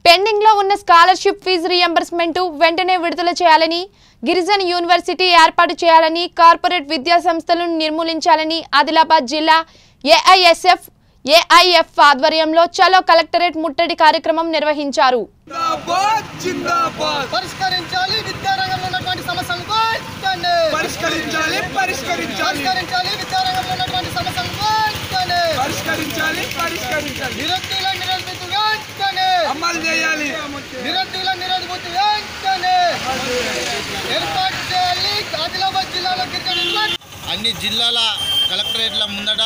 pending లో ఉన్న scholarship fee reimbursement వెంటనే విడుదల చేయాలని గిరిజన యూనివర్సిటీ ఏర్పాటు చేయాలని కార్పొరేట్ విద్యా సంస్థలను నిర్మూలించాలని ఆదిలాబాద్ జిల్లా ఏఐఎస్ఎఫ్ ఏఐఎఫ్ ఆధ్వర్యంలో చలో కలెక్టరేట్ ముట్టడి కార్యక్రమం నిర్వహించారు జిందాబాద్ జిందాబాద్ పరిష్కరించాలి విద్యారంగంలో ఉన్నటువంటి సమస్యలను వెంటనే పరిష్కరించాలి పరిష్కరించాలి పరిష్కరించాలి విద్యారంగంలో ఉన్నటువంటి సమస్యలను వెంటనే పరిష్కరించాలి పరిష్కరించాలి నిరుద్యోగుల నిరోధబుద్ధి వెంటనే అమలు చేయాలి నిరుద్యోగుల నిరోధబుద్ధి వెంటనే ఏర్పాటు చేయాలి ఆదిలాబాద్ జిల్లాలో గిరిజన అన్ని జిల్లాల కలెక్టరేట్ల ముందట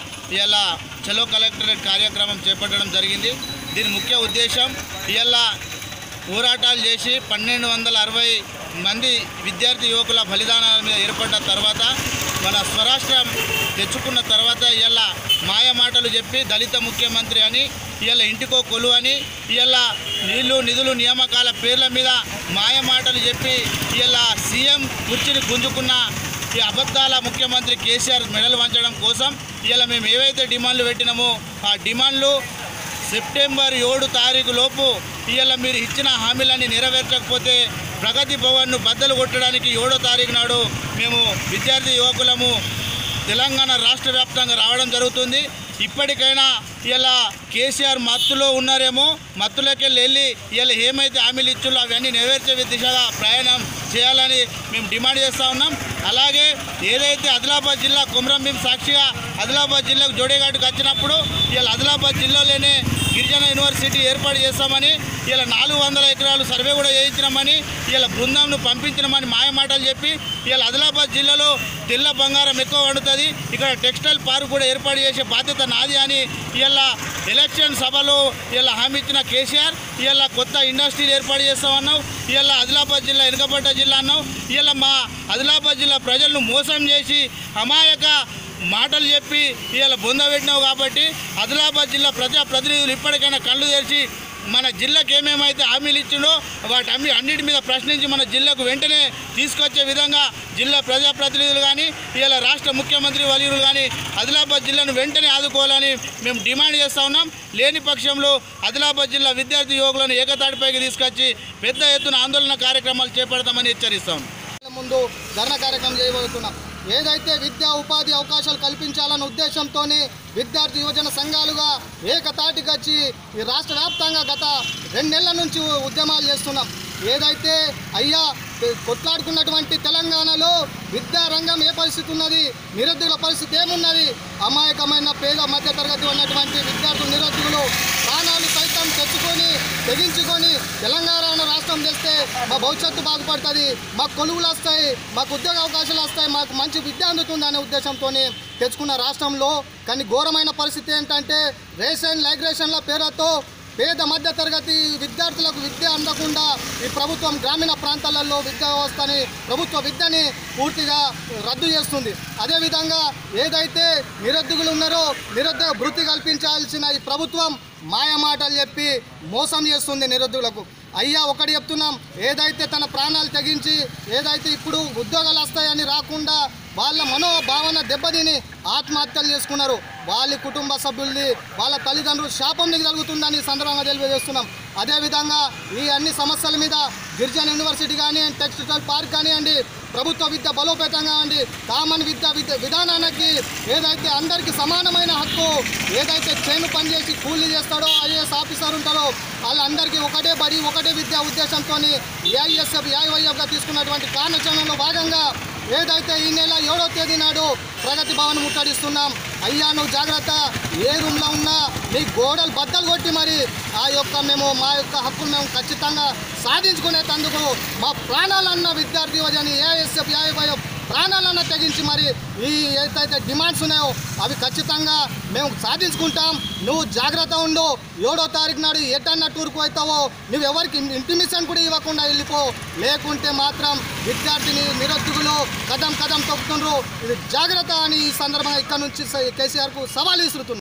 ఇలా చలో కలెక్టరేట్ కార్యక్రమం చేపట్టడం జరిగింది దీని ముఖ్య ఉద్దేశం ఇలా పోరాటాలు చేసి పన్నెండు వందల అరవై మంది విద్యార్థి యువకుల బలిదానాల మీద ఏర్పడ్డ తర్వాత మన స్వరాష్ట్రం తెచ్చుకున్న తర్వాత ఇలా మాయ మాటలు చెప్పి దళిత ముఖ్యమంత్రి అని ఇలా ఇంటికో కొలు అని ఇలా నీళ్లు నిధులు నియామకాల పేర్ల మీద మాయ మాటలు చెప్పి ఇలా సీఎం కుర్చీని గుంజుకున్న ఈ అబద్ధాల ముఖ్యమంత్రి కేసీఆర్ మెడలు వంచడం కోసం ఇలా మేము ఏవైతే డిమాండ్లు పెట్టినామో ఆ డిమాండ్లు సెప్టెంబర్ ఏడు తారీఖు లోపు ఇవాళ మీరు ఇచ్చిన హామీలన్నీ నెరవేర్చకపోతే ప్రగతి భవన్ను బద్దలు కొట్టడానికి ఏడో తారీఖు నాడు మేము విద్యార్థి యువకులము తెలంగాణ రాష్ట్ర వ్యాప్తంగా రావడం జరుగుతుంది ఇప్పటికైనా ఇలా కేసీఆర్ మత్తులో ఉన్నారేమో మత్తులోకి వెళ్ళి ఇలా ఏమైతే హామీలు ఇచ్చులో అవన్నీ నెరవేర్చే దిశగా ప్రయాణం చేయాలని మేము డిమాండ్ చేస్తూ ఉన్నాం అలాగే ఏదైతే ఆదిలాబాద్ జిల్లా కుమ్రంభీం సాక్షిగా ఆదిలాబాద్ జిల్లాకు జోడేఘాటుకు వచ్చినప్పుడు ఇలా ఆదిలాబాద్ జిల్లాలోనే గిరిజన యూనివర్సిటీ ఏర్పాటు చేస్తామని ఇలా నాలుగు వందల ఎకరాలు సర్వే కూడా చేయించినామని ఇలా బృందంను పంపించినామని మాయ మాటలు చెప్పి ఇలా ఆదిలాబాద్ జిల్లాలో తెల్ల బంగారం ఎక్కువ వండుతుంది ఇక్కడ టెక్స్టైల్ పార్క్ కూడా ఏర్పాటు చేసే బాధ్యత నాది అని ఇలా ఎలక్షన్ సభలో ఇలా హామీ ఇచ్చిన కేసీఆర్ ఇలా కొత్త ఇండస్ట్రీలు ఏర్పాటు చేస్తామన్నావు ఇలా ఆదిలాబాద్ జిల్లా వెనుకబడ్డ జిల్లా అన్నావు ఇలా మా ఆదిలాబాద్ జిల్లా ప్రజలను మోసం చేసి అమాయక మాటలు చెప్పి ఇవాళ బొంద పెట్టినావు కాబట్టి ఆదిలాబాద్ జిల్లా ప్రజా ప్రతినిధులు ఇప్పటికైనా కళ్ళు తెరిచి మన జిల్లాకు ఏమేమైతే హామీలు ఇచ్చిండో వాటి అన్ని అన్నిటి మీద ప్రశ్నించి మన జిల్లాకు వెంటనే తీసుకొచ్చే విధంగా జిల్లా ప్రజాప్రతినిధులు కానీ ఇవాళ రాష్ట్ర ముఖ్యమంత్రి వలీయులు కానీ ఆదిలాబాద్ జిల్లాను వెంటనే ఆదుకోవాలని మేము డిమాండ్ చేస్తూ ఉన్నాం లేని పక్షంలో ఆదిలాబాద్ జిల్లా విద్యార్థి యువకులను ఏకతాటిపైకి తీసుకొచ్చి పెద్ద ఎత్తున ఆందోళన కార్యక్రమాలు చేపడతామని హెచ్చరిస్తాం ముందు ధర్నా కార్యక్రమం చేయబోతున్నాం ఏదైతే విద్యా ఉపాధి అవకాశాలు కల్పించాలన్న ఉద్దేశంతోనే విద్యార్థి యువజన సంఘాలుగా ఏకతాటికి వచ్చి ఈ రాష్ట్ర వ్యాప్తంగా గత రెండు నెలల నుంచి ఉద్యమాలు చేస్తున్నాం ఏదైతే అయ్యా కొట్లాడుకున్నటువంటి తెలంగాణలో విద్యా రంగం ఏ పరిస్థితి ఉన్నది నిరుద్యోగుల పరిస్థితి ఏమున్నది అమాయకమైన పేద మధ్యతరగతి ఉన్నటువంటి విద్యార్థులు నిరుద్యోగులు ప్రాణాలు సైతం తెచ్చుకొని తెగించుకొని తెలంగాణ రాష్ట్రం తెస్తే మా భవిష్యత్తు బాగుపడుతుంది మాకు కొలువులు వస్తాయి మాకు ఉద్యోగ అవకాశాలు వస్తాయి మాకు మంచి విద్య అందుతుంది అనే ఉద్దేశంతో తెచ్చుకున్న రాష్ట్రంలో కానీ ఘోరమైన పరిస్థితి ఏంటంటే రేషన్ లైగ్రేషన్ల పేరుతో పేద మధ్య తరగతి విద్యార్థులకు విద్య అందకుండా ఈ ప్రభుత్వం గ్రామీణ ప్రాంతాలలో విద్యా వ్యవస్థని ప్రభుత్వ విద్యని పూర్తిగా రద్దు చేస్తుంది అదేవిధంగా ఏదైతే నిరుద్యోగులు ఉన్నారో నిరుద్యోగ వృత్తి కల్పించాల్సిన ఈ ప్రభుత్వం మాయ మాటలు చెప్పి మోసం చేస్తుంది నిరుద్యోగులకు అయ్యా ఒకటి చెప్తున్నాం ఏదైతే తన ప్రాణాలు తెగించి ఏదైతే ఇప్పుడు ఉద్యోగాలు వస్తాయని రాకుండా వాళ్ళ మనోభావన దెబ్బతిని ఆత్మహత్యలు చేసుకున్నారు వాళ్ళ కుటుంబ సభ్యుల్ని వాళ్ళ తల్లిదండ్రులు శాపం కలుగుతుందని ఈ సందర్భంగా తెలియజేస్తున్నాం అదేవిధంగా ఈ అన్ని సమస్యల మీద గిరిజన యూనివర్సిటీ కానివ్వండి టెక్స్టైల్ పార్క్ కానివ్వండి ప్రభుత్వ విద్య బలోపేతం కానివ్వండి కామన్ విద్య విద్య విధానానికి ఏదైతే అందరికీ సమానమైన హక్కు ఏదైతే చేను పనిచేసి కూలీ చేస్తాడో ఐఏఎస్ ఆఫీసర్ ఉంటాడో వాళ్ళందరికీ ఒకటే బడి ఒకటే విద్యా ఉద్దేశంతో ఏఐఎస్ఎఫ్ ఏఐవైఎఫ్గా తీసుకున్నటువంటి కార్యాచరణలో భాగంగా ఏదైతే ఈ నెల ఏడో తేదీ నాడు ప్రగతి భవన్ ముట్టడిస్తున్నాం అయ్యా నువ్వు జాగ్రత్త ఏ రూమ్లో ఉన్నా నీ గోడలు బద్దలు కొట్టి మరి ఆ యొక్క మేము మా యొక్క హక్కులు మేము ఖచ్చితంగా సాధించుకునేటందుకు మా ప్రాణాలన్న విద్యార్థి యువజని ఏఎస్ఎఫ్ ఏఐవైఎఫ్ ప్రాణాలన్న తెగించి మరి ఈ ఏదైతే డిమాండ్స్ ఉన్నాయో అవి ఖచ్చితంగా మేము సాధించుకుంటాం నువ్వు జాగ్రత్త ఉండు ఏడో తారీఖు నాడు ఎటన్న టూర్కు అవుతావో నువ్వు ఎవరికి ఇంటిమిషన్ కూడా ఇవ్వకుండా వెళ్ళిపో లేకుంటే మాత్రం విద్యార్థిని నిరుద్యోగులు కదం కదం తొక్కుతుండ్రు ఇది జాగ్రత్త అని ఈ సందర్భంగా ఇక్కడ నుంచి కేసీఆర్కు సవాల్ విసురుతున్నారు